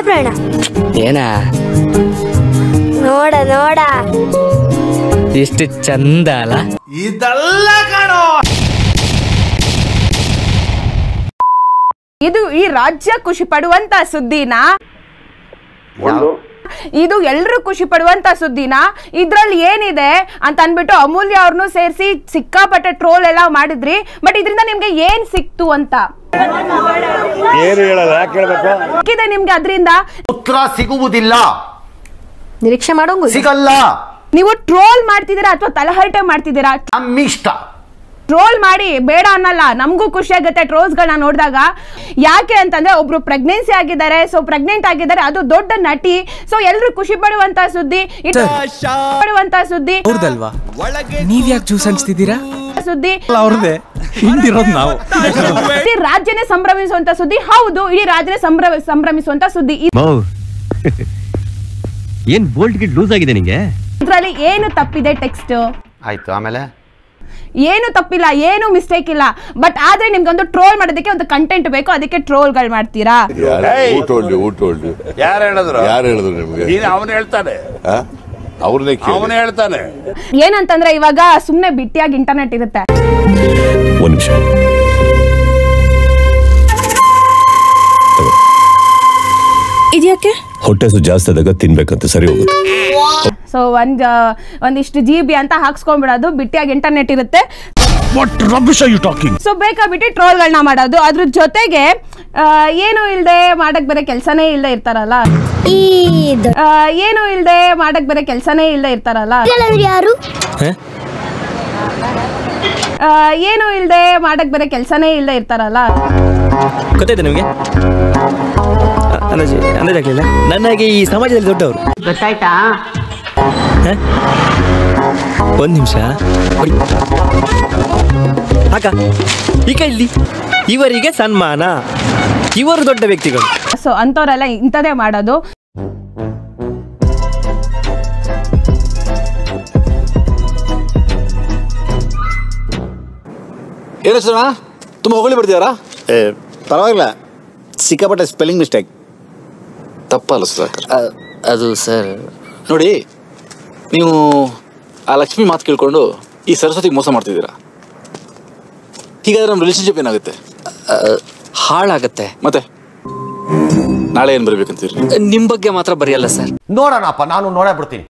ಪ್ರಯಾಣ ಏನಾ ನೋಡ ನೋಡ ಎಷ್ಟು ಚಂದ ಅಲ್ಲ ಇದು ಈ ರಾಜ್ಯ ಖುಷಿ ಪಡುವಂತ ಸುದ್ದಿನ ಇದು ಎಲ್ರು ಖುಷಿ ಪಡುವಂತ ಸುದ್ದಿನ ಇದ್ರಲ್ಲಿ ಏನಿದೆ ಅಂತ ಅನ್ಬಿಟ್ಟು ಅಮೂಲ್ಯ ಅವ್ರನ್ನು ಸೇರಿಸಿ ಸಿಕ್ಕಾಪಟ್ಟೆ ಟ್ರೋಲ್ ಎಲ್ಲ ಮಾಡಿದ್ರಿ ಬಟ್ ಇದರಿಂದ ನಿಮ್ಗೆ ಏನ್ ಸಿಕ್ತು ಅಂತ ಏನು ಹೇಳಲ್ಲ ಯಾಕೆ ಹೇಳ್ಬೇಕು ಸಿಕ್ಕಿದೆ ನಿಮ್ಗೆ ಅದರಿಂದ ಉತ್ತರ ಸಿಗುವುದಿಲ್ಲ ನಿರೀಕ್ಷೆ ಮಾಡೋಂಗು ಸಿಗಲ್ಲ ನೀವು ಟ್ರೋಲ್ ಮಾಡ್ತಿದ್ದೀರಾ ಅಥವಾ ತಲಹರಟೆ ಮಾಡ್ತಿದ್ದೀರಾ ನಮ್ಮಿಷ್ಟ ಟ್ರೋಲ್ ಮಾಡಿ ಬೇಡ ಅನ್ನಲ್ಲ ನಮಗೂ ಖುಷಿ ಆಗುತ್ತೆ ಟ್ರೋಲ್ಸ್ಗಳನ್ನ ನೋಡಿದಾಗ ಯಾಕೆ ಅಂತಂದ್ರೆ ಒಬ್ರು ಪ್ರೆಗ್ನೆನ್ಸಿ ಆಗಿದ್ದಾರೆ ಸೊ ಪ್ರೆಗ್ನೆಂಟ್ ಆಗಿದ್ದಾರೆ ಅದು ದೊಡ್ಡ ನಟಿ ಸೊ ಎಲ್ರು ಖುಷಿ ಪಡುವಂತ ಸುದ್ದಿ ಇದು ಪಡುವಂತ ಸುದ್ದಿ ಅವ್ರದಲ್ವಾ ನೀವ್ ಯಾಕೆ ಜ್ಯೂಸ್ ಅನ್ಸ್ತಿದ್ದೀರಾ ಸುದ್ದಿ ಅವ್ರದ್ದೇ ಹಿಂದಿರೋದು ನಾವು ಇಡೀ ರಾಜ್ಯನೇ ಸಂಭ್ರಮಿಸುವಂತ ಸುದ್ದಿ ಹೌದು ಇಡೀ ರಾಜ್ಯನೇ ಸಂಭ್ರಮ ಸಂಭ್ರಮಿಸುವಂತ ಸುದ್ದಿ ಏನ್ ಬೋಲ್ಟ್ ಗಿಟ್ ಲೂಸ್ ಆಗಿದೆ ನಿಂಗೆ ಇದ್ರಲ್ಲಿ ಏನು ತಪ್ಪಿದೆ ಟೆಕ್ಸ್ಟ್ ಆಯ್ತು ಆಮೇಲೆ ಏನು ತಪ್ಪಿಲ್ಲ ಏನು ಮಿಸ್ಟೇಕ್ ಇಲ್ಲ ಬಟ್ ಆದ್ರೆ ನಿಮ್ಗೊಂದು ಟ್ರೋಲ್ ಮಾಡೋದಕ್ಕೆ ಒಂದು ಕಂಟೆಂಟ್ ಬೇಕು ಅದಕ್ಕೆ ಟ್ರೋಲ್ಗಳು ಮಾಡ್ತೀರಾ ಊಟ ಹೊಲ್ಡಿ ಊಟ ಹೊಲ್ಡಿ ಯಾರು ಹೇಳಿದ್ರು ಯಾರು ಹೇಳಿದ್ರು ನಿಮ್ಗೆ ನೀನು ಅವನು ಹೇಳ್ತಾನೆ ಆ? ಅವ್ರನ್ನೇ ಅವನು ಕೇಳಿ ಹೇಳ್ತಾನೆ ಏನಂತಂದ್ರೆ ಇವಾಗ ಸುಮ್ನೆ ಬಿಟ್ಟಿಯಾಗಿ ಇಂಟರ್ನೆಟ್ ಇರುತ್ತೆ ಒಂದ್ ನಿಮಿಷ ಇದ್ಯಾಕೆ ಹೊಟ್ಟೆ ಸು ಜಾಸ್ತಿ ಆದಾಗ ತಿನ್ಬೇಕಂತ ಸರಿ ಹೋಗುತ್ತೆ ಸೊ ಒಂದ್ ಒಂದಿಷ್ಟು ಜಿ ಬಿ ಅಂತ ಹಾಕ್ಸ್ಕೊಂಡ್ಬಿಡೋದು ಬಿಟ್ಟಿಯಾಗಿ ಇಂಟರ್ನೆಟ್ ಇರುತ್ತೆ ಸೊ ಬೇಕಾಬಿಟ್ಟು ಟ್ರೋಲ್ಗಳನ್ನ ಮಾಡೋದು ಅದ್ರ ಜೊತೆಗೆ ಆ, ಏನು ಇಲ್ದೆ ಮಾಡಕ್ ಬೇರೆ ಕೆಲ್ಸನೇ ಇಲ್ದೆ ಇರ್ತಾರಲ್ಲ ಇದು ಆ, ಏನು ಇಲ್ದೆ ಮಾಡಕ್ ಬೇರೆ ಕೆಲ್ಸನೇ ಇಲ್ದೆ ಇರ್ತಾರಲ್ಲ ಯಾರು ಆ, ಏನು ಇಲ್ದೆ ಮಾಡಕ್ ಬೇರೆ ಕೆಲ್ಸನೇ ಇಲ್ದೆ ಇರ್ತಾರಲ್ಲ ಗೊತ್ತಾಯ್ತು ನಿಮಗೆ ಅಂದಾಜು ಅಂದಾಜಾಗ್ಲಿಲ್ಲ ನನಗೆ ಈ ಸಮಾಜದಲ್ಲಿ ದೊಡ್ಡವರು ಗೊತ್ತಾಯ್ತಾ ಹ? ಒಂದ್ ನಿಮಿಷ ಅಕ್ಕ ಈ ಇಲ್ಲಿ ಇವರಿಗೆ ಸನ್ಮಾನ ಇವರು ದೊಡ್ಡ ವ್ಯಕ್ತಿಗಳು ಸೊ ಅಂಥವ್ರೆಲ್ಲ ಇಂಥದೇ ಮಾಡೋದು ಏನು ಸರ್ ತುಂಬ ಹೊಗಳಿ ಬಿಡ್ತೀಯಾರಾ ಏ ಪರವಾಗಿಲ್ಲ ಸಿಕ್ಕಾಪಟ್ಟೆ ಸ್ಪೆಲ್ಲಿಂಗ್ ಮಿಸ್ಟೇಕ್ ತಪ್ಪಲ್ಲ ಸುಧಾಕರ್ ಅದು ಸರ್ ನೋಡಿ ನೀವು ಆ ಲಕ್ಷ್ಮಿ ಮಾತು ಕೇಳ್ಕೊಂಡು ಈ ಸರಸ್ವತಿಗೆ ಮೋಸ ಮಾಡ್ತಿದ್ದೀರಾ ಹೀಗಾದ್ರೆ ನಮ್ಮ ರಿಲೇಶನ್ಶಿಪ್ ಏನಾಗುತ್ತೆ ಹಾಳಾಗತ್ತೆ ಮತ್ತೆ ನಾಳೆ ಏನು ಬರಬೇಕಂತೀರಿ ನಿಮ್ ಬಗ್ಗೆ ಮಾತ್ರ ಬರೆಯಲ್ಲ ಸರ್ ನೋಡೋಣಪ್ಪ ನಾನು ನೋಡೇ ಬಿಡ್ತೀನಿ